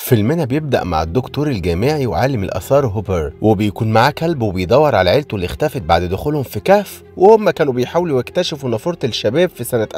فيلمنا بيبدأ مع الدكتور الجامعي وعالم الآثار هوبر وبيكون معاه كلب وبيدور على عيلته اللي اختفت بعد دخولهم في كهف وهم كانوا بيحاولوا يكتشفوا نافورة الشباب في سنة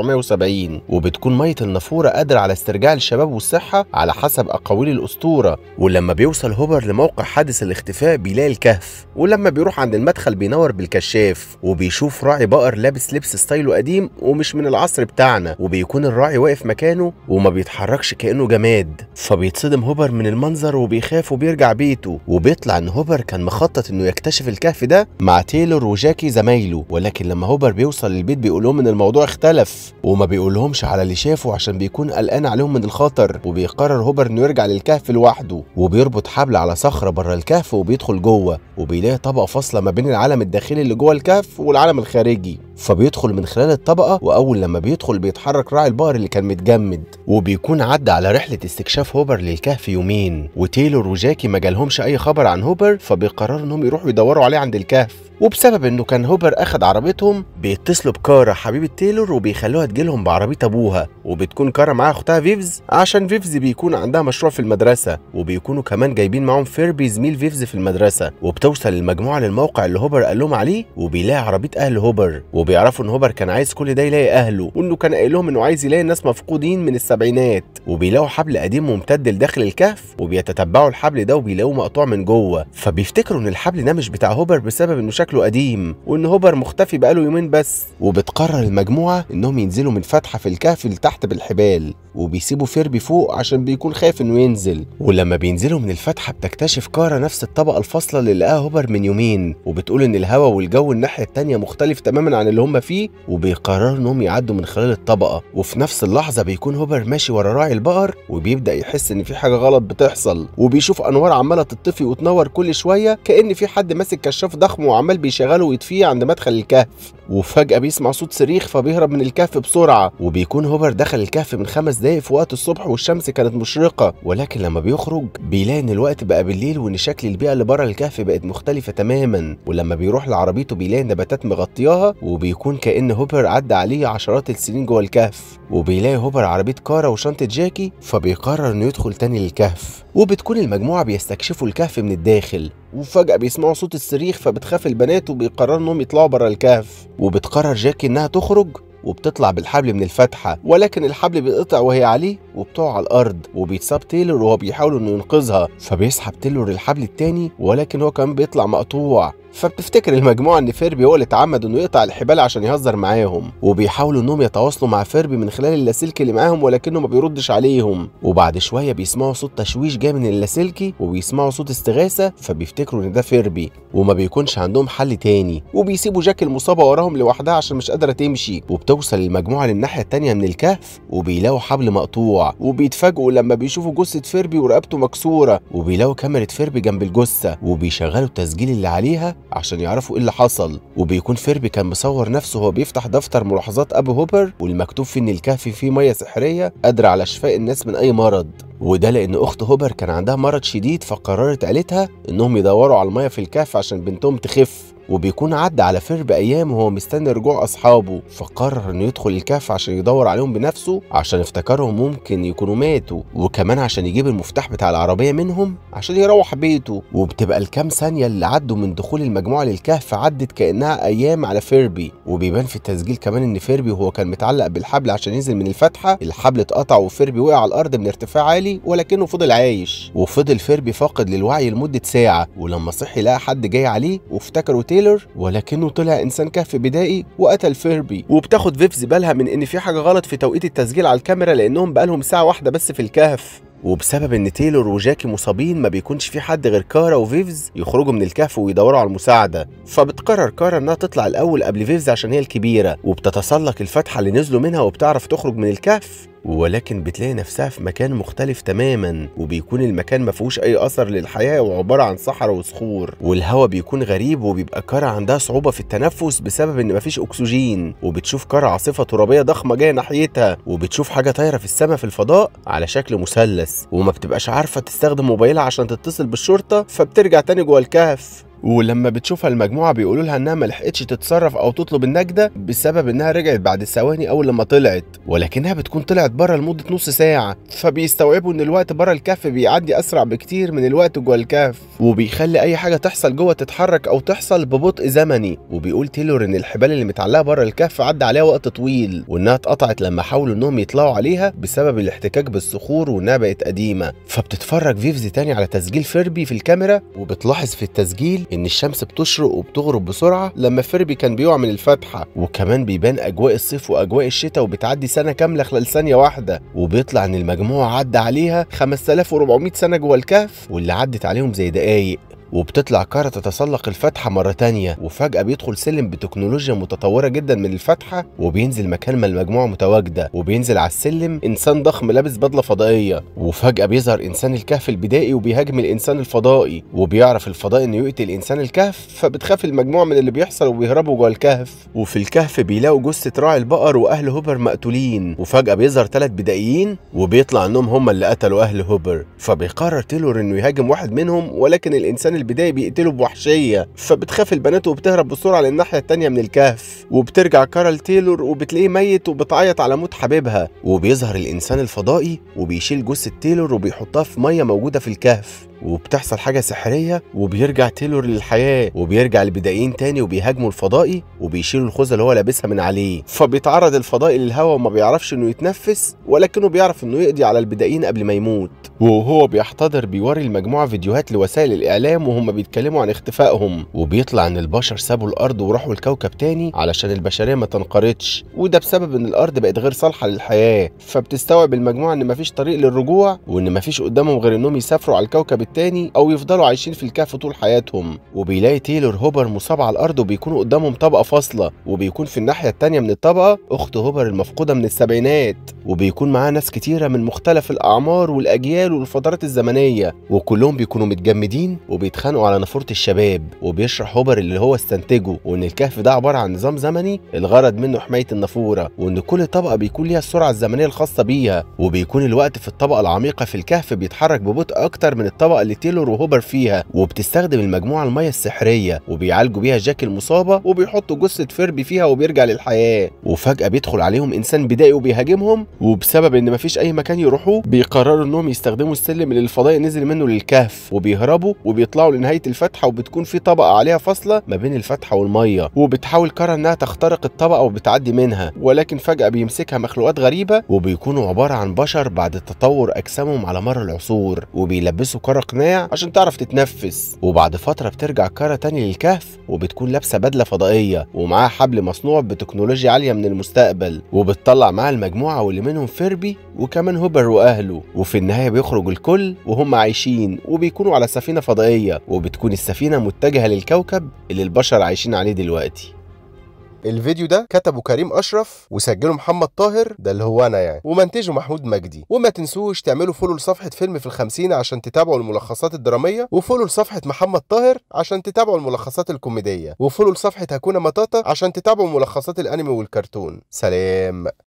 1970 وبتكون مية النافورة قادرة على استرجاع الشباب والصحة على حسب أقاويل الأسطورة ولما بيوصل هوبر لموقع حادث الاختفاء بيلاقي الكهف ولما بيروح عند المدخل بينور بالكشاف وبيشوف راعي بقر لابس لبس ستايله قديم ومش من العصر بتاعنا وبيكون الراعي واقف مكانه وما بيتحركش كأنه جماد فبيتصدم هوبر من المنظر وبيخاف وبيرجع بيته وبيطلع ان هوبر كان مخطط انه يكتشف الكهف ده مع تايلور وجاكي زمايله ولكن لما هوبر بيوصل للبيت بيقول لهم ان الموضوع اختلف وما بيقولهمش على اللي شافه عشان بيكون قلقان عليهم من الخطر وبيقرر هوبر انه يرجع للكهف لوحده وبيربط حبل على صخره بره الكهف وبيدخل جوه وبيلاقي طبقه فاصله ما بين العالم الداخلي اللي جوه الكهف والعالم الخارجي فبيدخل من خلال الطبقه واول لما بيدخل بيتحرك راعي البقر اللي كان متجمد وبيكون عدى على رحله استكشاف هوبر للكهف يومين وتايلور وجاكي ما جالهمش اي خبر عن هوبر فبيقرروا انهم يروحوا يدوروا عليه عند الكهف وبسبب انه كان هوبر اخد عربيتهم بيتصلوا بكارا حبيبه تايلور وبيخلوها تجيلهم بعربيه ابوها وبتكون كارا معاها اختها فيفز عشان فيفز بيكون عندها مشروع في المدرسه وبيكونوا كمان جايبين معاهم فيربي زميل فيفز في المدرسه وبتوصل المجموعه للموقع اللي هوبر قال لهم عليه وبيلاقي عربيه اهل هوبر وبيعرفوا ان هوبر كان عايز كل ده يلاقي اهله وانه كان قايل لهم انه عايز يلاقي ناس مفقودين من السبعينات وبيلاقوا حبل قديم ممتد لداخل الكهف وبيتتبعوا الحبل ده وبيلاقوه مقطوع من جوه فبيفتكروا ان الحبل ده مش بتاع هوبر بسبب انه شكله قديم وان هوبر مختفي بقاله يومين بس وبتقرر المجموعه انهم ينزلوا من فتحه في الكهف لتحت بالحبال وبيسيبوا فيربي فوق عشان بيكون خايف انه ينزل ولما بينزلوا من الفتحه بتكتشف كارا نفس الطبقه الفاصله اللي لقاها هوبر من يومين وبتقول ان الهواء والجو الناحيه التانيه مختلف تماما عن اللي هم فيه وبيقرروا انهم يعدوا من خلال الطبقه وفي نفس اللحظه بيكون هوبر ماشي ورا راعي البقر وبيبدا يحس ان في حاجه غلط بتحصل وبيشوف انوار عماله تطفي وتنور كل شويه كان في حد ماسك كشاف ضخم وعمال بيشغله ويطفيه عند مدخل الكهف وفجأة بيسمع صوت صريخ فبيهرب من الكهف بسرعة وبيكون هوبر دخل الكهف من خمس دقايق في وقت الصبح والشمس كانت مشرقة ولكن لما بيخرج بيلاقي ان الوقت بقى بالليل وان شكل البيئة اللي بره الكهف بقت مختلفة تماما ولما بيروح لعربيته بيلاقي نباتات مغطياها وبيكون كأن هوبر عدى عليه عشرات السنين جوه الكهف وبيلاقي هوبر عربية كارا وشنطة جاكي فبيقرر انه يدخل تاني للكهف وبتكون المجموعة بيستكشفوا الكهف من الداخل وفجأة بيسمعوا صوت الصريخ فبتخاف البنات وبيقرروا انهم يطلعوا بره الكهف وبتقرر جاكي انها تخرج وبتطلع بالحبل من الفتحة ولكن الحبل بيتقطع وهي عليه وبتقع على الأرض وبيتصاب تايلور وهو بيحاول إنه ينقذها فبيسحب تايلور الحبل التاني ولكن هو كمان بيطلع مقطوع فبتفتكر المجموعه ان فيربي هو اللي اتعمد انه يقطع الحبال عشان يهزر معاهم وبيحاولوا انهم يتواصلوا مع فيربي من خلال اللاسلكي اللي معاهم ولكنه ما بيردش عليهم وبعد شويه بيسمعوا صوت تشويش جاي من اللاسلكي وبيسمعوا صوت استغاثه فبيفتكروا ان ده فيربي وما بيكونش عندهم حل تاني وبيسيبوا جاك المصابه وراهم لوحدها عشان مش قادره تمشي وبتوصل المجموعه للناحيه التانيه من الكهف وبيلاقوا حبل مقطوع وبيتفاجئوا لما بيشوفوا جثه فيربي ورقبته مكسوره وبيلاقوا كاميرا فيربي جنب الجثه وبيشغلوا التسجيل اللي عليها عشان يعرفوا ايه اللي حصل وبيكون فيربي كان مصور نفسه وهو بيفتح دفتر ملاحظات ابو هوبر والمكتوب فيه ان الكهف فيه ميه سحريه قادره على شفاء الناس من اي مرض وده لان اخت هوبر كان عندها مرض شديد فقررت عيلتها انهم يدوروا على الميه في الكهف عشان بنتهم تخف وبيكون عدى على فيرب ايام وهو مستني رجوع اصحابه فقرر انه يدخل الكهف عشان يدور عليهم بنفسه عشان افتكرهم ممكن يكونوا ماتوا وكمان عشان يجيب المفتاح بتاع العربيه منهم عشان يروح بيته وبتبقى الكام ثانيه اللي عدوا من دخول المجموعه للكهف عدت كانها ايام على فيربي وبيبان في التسجيل كمان ان فيربي وهو كان متعلق بالحبل عشان ينزل من الفتحه الحبل اتقطع وفيربي وقع على الارض من ارتفاع عالي ولكنه فضل عايش وفضل فيربي فاقد للوعي لمده ساعه ولما صحي لقى حد جاي عليه وافتكره تايلور ولكنه طلع انسان كهف بدائي وقتل فيربي وبتاخد فيفز بالها من ان في حاجه غلط في توقيت التسجيل على الكاميرا لانهم بقالهم ساعه واحده بس في الكهف وبسبب ان تايلور وجاكي مصابين ما بيكونش في حد غير كارا وفيفز يخرجوا من الكهف ويدوروا على المساعده فبتقرر كارا انها تطلع الاول قبل فيفز عشان هي الكبيره وبتتسلق الفتحه اللي نزلوا منها وبتعرف تخرج من الكهف ولكن بتلاقي نفسها في مكان مختلف تماما وبيكون المكان ما فيهوش اي اثر للحياه وعباره عن صحراء وصخور والهواء بيكون غريب وبيبقى كارا عندها صعوبه في التنفس بسبب ان مفيش اكسجين وبتشوف كارا عاصفه ترابيه ضخمه جايه ناحيتها وبتشوف حاجه طايره في السماء في الفضاء على شكل مثلث وما بتبقاش عارفه تستخدم موبايلها عشان تتصل بالشرطه فبترجع تاني جوه الكهف ولما بتشوفها المجموعه بيقولوا لها انها ما لحقتش تتصرف او تطلب النجده بسبب انها رجعت بعد ثواني اول لما طلعت ولكنها بتكون طلعت بره لمده نص ساعه فبيستوعبوا ان الوقت بره الكهف بيعدي اسرع بكتير من الوقت جوه الكهف وبيخلي اي حاجه تحصل جوه تتحرك او تحصل ببطء زمني وبيقول تيلور ان الحبال اللي متعلقه بره الكهف عدى عليها وقت طويل وانها اتقطعت لما حاولوا انهم يطلعوا عليها بسبب الاحتكاك بالصخور وانها بقت قديمه فبتتفرج فيفز تاني على تسجيل فيربي في الكاميرا وبتلاحظ في التسجيل ان الشمس بتشرق وبتغرب بسرعه لما فيربي كان بيقع من الفتحه وكمان بيبان اجواء الصيف واجواء الشتاء وبتعدي سنه كامله خلال ثانيه واحده وبيطلع ان المجموعه عدى عليها 5400 سنه جوه الكهف واللي عدت عليهم زي دقايق وبتطلع كارا تتسلق الفتحة مرة تانية وفجأة بيدخل سلم بتكنولوجيا متطورة جدا من الفتحة وبينزل مكان ما المجموعة متواجدة وبينزل على السلم إنسان ضخم لابس بدلة فضائية وفجأة بيظهر إنسان الكهف البدائي وبيهاجم الإنسان الفضائي وبيعرف الفضائي إنه يقتل إنسان الكهف فبتخاف المجموعة من اللي بيحصل وبيهربوا جوه الكهف وفي الكهف بيلاقوا جثة راعي البقر وأهل هوبر مقتولين وفجأة بيظهر ثلاث بدائيين وبيطلع إنهم هم اللي قتلوا أهل هوبر فبيقرر تيلور إنه يهاجم واحد منهم ولكن الإنسان البدائي بيقتله بوحشيه فبتخاف البنات وبتهرب بسرعه للناحيه التانيه من الكهف وبترجع كارل تيلور وبتلاقيه ميت وبتعيط على موت حبيبها وبيظهر الانسان الفضائي وبيشيل جثه تيلور وبيحطها في ميه موجوده في الكهف وبتحصل حاجة سحرية وبيرجع تيلور للحياة وبيرجع البدائيين تاني وبيهاجموا الفضائي وبيشيلوا الخوذة اللي هو لابسها من عليه فبيتعرض الفضائي للهواء وما بيعرفش انه يتنفس ولكنه بيعرف انه يقضي على البدائيين قبل ما يموت وهو بيحتضر بيوري المجموعة فيديوهات لوسائل الإعلام وهم بيتكلموا عن اختفائهم وبيطلع إن البشر سابوا الأرض وراحوا لكوكب تاني علشان البشرية ما تنقرضش وده بسبب إن الأرض بقت غير صالحة للحياة فبتستوعب المجموعة إن مفيش طريق للرجوع وإن مفيش قدامهم غير إنهم يسافروا على الكوكب التاني أو يفضلوا عايشين في الكهف طول حياتهم وبيلاقي تيلور هوبر مصاب على الأرض وبيكونوا قدامهم طبقة فاصلة وبيكون في الناحية التانية من الطبقة أخت هوبر المفقودة من السبعينات وبيكون معاه ناس كتيرة من مختلف الأعمار والأجيال والفترات الزمنية وكلهم بيكونوا متجمدين وبيتخانقوا على نافورة الشباب وبيشرح هوبر اللي هو استنتجه وإن الكهف ده عبارة عن نظام زمني الغرض منه حماية النافورة وإن كل طبقة بيكون ليها السرعة الزمنية الخاصة بيها وبيكون الوقت في الطبقة العميقة في الكهف بيتحرك ببطء أكتر من الطبقة اللي تيلور وهوبر فيها وبتستخدم المجموعة المية السحرية وبيعالجوا بيها جاك المصابة وبيحطوا جثة فيربي فيها وبيرجع للحياة وفجأة بيدخل عليهم إنسان بدائي وبيهاجمهم وبسبب إن مفيش أي مكان يروحوه بيقرروا إنهم يستخدموا السلم اللي الفضائي نزل منه للكهف وبيهربوا وبيطلعوا لنهاية الفتحة وبتكون في طبقة عليها فاصلة ما بين الفتحة والمية وبتحاول كارا إنها تخترق الطبقة وبتعدي منها ولكن فجأة بيمسكها مخلوقات غريبة وبيكونوا عبارة عن بشر بعد تطور أجسامهم على مر العصور وبيلبسوا كارا قناع عشان تعرف تتنفس وبعد فترة بترجع كارا تاني للكهف وبتكون لابسة بدلة فضائية ومعاها حبل مصنوع بتكنولوجيا عالية من المستقبل وبتطلع معاها المجموعة واللي منهم فيربي وكمان هوبر وأهله وفي النهاية بيخرج الكل وهم عايشين وبيكونوا على سفينة فضائية وبتكون السفينة متجهة للكوكب اللي البشر عايشين عليه دلوقتي الفيديو ده كتبه كريم اشرف وسجله محمد طاهر ده اللي هو انا يعني ومنتجه محمود مجدي وما تنسوش تعملوا فولو لصفحه فيلم في الخمسين عشان تتابعوا الملخصات الدراميه وفولو لصفحه محمد طاهر عشان تتابعوا الملخصات الكوميديه وفولو لصفحه هكونا مطاطا عشان تتابعوا ملخصات الانمي والكرتون سلام